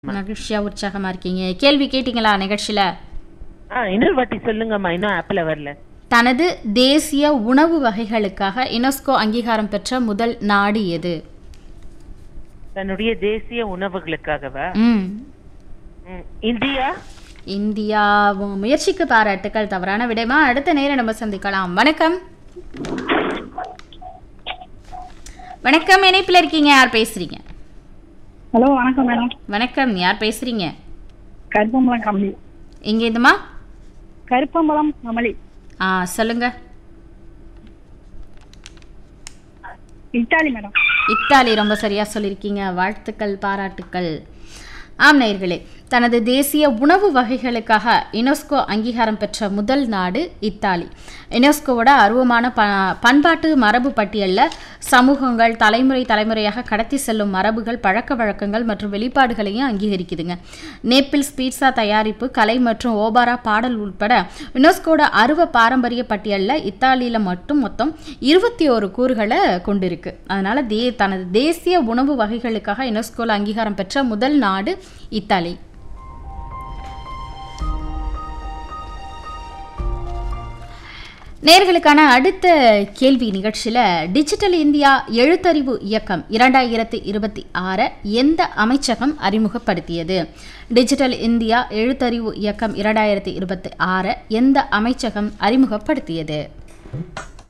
மகிழ்ச்சியா உற்சாகமா இருக்கீங்க கேள்வி கேட்டீங்களா நிகழ்ச்சியில ஆ இன்னொரு வாட்டி சொல்லுங்கம்மா இன்னும் ஆப்பில் வரல தனது தேசிய உணவு வகைகளுக்காக யுனெஸ்கோ அங்கீகாரம் பெற்ற முதல் நாடு எது தன்னுடைய தேசிய உணவுகளுக்காகவா ம் ம், இந்தியா இந்தியா உங்க முயற்சிக்கு பாராட்டுக்கள் தவறான விடைமா அடுத்த நேரம் நம்ம சந்திக்கலாம் வணக்கம் வணக்கம் இணைப்பில் இருக்கீங்க யார் பேசுறீங்க ஹலோ வணக்கம் மேடம் வணக்கம் யார் பேசுறீங்க கருப்பம்பலம் கமலி இங்க இதுமா கருப்பம்பலம் கமலி ஆ சொல்லுங்க இத்தாலி மேடம் இத்தாலி ரொம்ப சரியா சொல்லியிருக்கீங்க வாழ்த்துக்கள் பாராட்டுக்கள் ஆம் நேயர்களே தனது தேசிய உணவு வகைகளுக்காக யுனெஸ்கோ அங்கீகாரம் பெற்ற முதல் நாடு இத்தாலி யுனெஸ்கோவோட அருவமான ப பண்பாட்டு மரபு பட்டியலில் சமூகங்கள் தலைமுறை தலைமுறையாக கடத்தி செல்லும் மரபுகள் பழக்க வழக்கங்கள் மற்றும் வெளிப்பாடுகளையும் அங்கீகரிக்குதுங்க நேப்பிள்ஸ் பீட்சா தயாரிப்பு கலை மற்றும் ஓபாரா பாடல் உட்பட யுனெஸ்கோட அருவ பாரம்பரிய பட்டியலில் இத்தாலியில் மட்டும் மொத்தம் இருபத்தி ஒரு கூறுகளை கொண்டிருக்கு அதனால தே தனது தேசிய உணவு வகைகளுக்காக யுனெஸ்கோவில் அங்கீகாரம் பெற்ற முதல் நாடு இத்தாலி நேர்களுக்கான அடுத்த கேள்வி நிகழ்ச்சியில் டிஜிட்டல் இந்தியா எழுத்தறிவு இயக்கம் இரண்டாயிரத்தி இருபத்தி ஆறை எந்த அமைச்சகம் அறிமுகப்படுத்தியது டிஜிட்டல் இந்தியா எழுத்தறிவு இயக்கம் இரண்டாயிரத்தி இருபத்தி ஆறை எந்த அமைச்சகம் அறிமுகப்படுத்தியது